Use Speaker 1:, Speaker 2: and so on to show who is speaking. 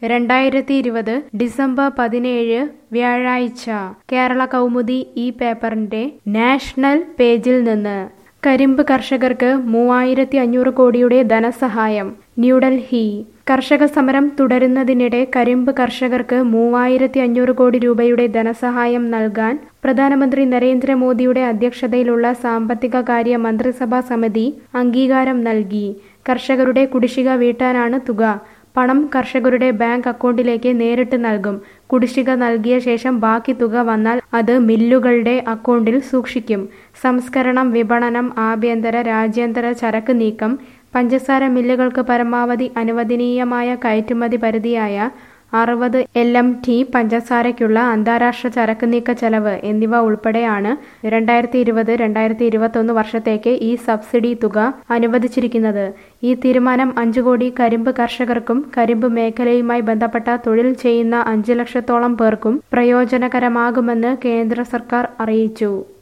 Speaker 1: രണ്ടായിരത്തി ഇരുപത് ഡിസംബർ പതിനേഴ് വ്യാഴാഴ്ച കേരള കൗമുദി ഈ പേപ്പറിന്റെ നാഷണൽ പേജിൽ നിന്ന് കരിമ്പ് കർഷകർക്ക് മൂവായിരത്തി അഞ്ഞൂറ് കോടിയുടെ ധനസഹായം ന്യൂഡൽഹി കർഷക സമരം തുടരുന്നതിനിടെ കരിമ്പ് കർഷകർക്ക് മൂവായിരത്തി അഞ്ഞൂറ് കോടി രൂപയുടെ ധനസഹായം നൽകാൻ പ്രധാനമന്ത്രി നരേന്ദ്രമോദിയുടെ അധ്യക്ഷതയിലുള്ള സാമ്പത്തിക കാര്യ മന്ത്രിസഭാ സമിതി അംഗീകാരം നൽകി കർഷകരുടെ കുടിശ്ശിക വീട്ടാനാണ് തുക പണം കർഷകരുടെ ബാങ്ക് അക്കൗണ്ടിലേക്ക് നേരിട്ട് നൽകും കുടിശ്ശിക നൽകിയ ശേഷം ബാക്കി തുക വന്നാൽ അത് മില്ലുകളുടെ അക്കൗണ്ടിൽ സൂക്ഷിക്കും സംസ്കരണം വിപണനം ആഭ്യന്തര രാജ്യാന്തര ചരക്ക് നീക്കം പഞ്ചസാര മില്ലുകൾക്ക് പരമാവധി അനുവദനീയമായ കയറ്റുമതി പരിധിയായ അറുപത് എൽ എം ടി പഞ്ചസാരയ്ക്കുള്ള അന്താരാഷ്ട്ര ചരക്ക് നീക്ക ചെലവ് എന്നിവ ഉൾപ്പെടെയാണ് രണ്ടായിരത്തി ഇരുപത് രണ്ടായിരത്തി ഇരുപത്തൊന്ന് വർഷത്തേക്ക് ഈ സബ്സിഡി തുക അനുവദിച്ചിരിക്കുന്നത് ഈ തീരുമാനം അഞ്ചു കോടി കരിമ്പ് കർഷകർക്കും കരിമ്പ് മേഖലയുമായി ബന്ധപ്പെട്ട തൊഴിൽ ചെയ്യുന്ന അഞ്ചു ലക്ഷത്തോളം പേർക്കും പ്രയോജനകരമാകുമെന്ന് കേന്ദ്ര സർക്കാർ അറിയിച്ചു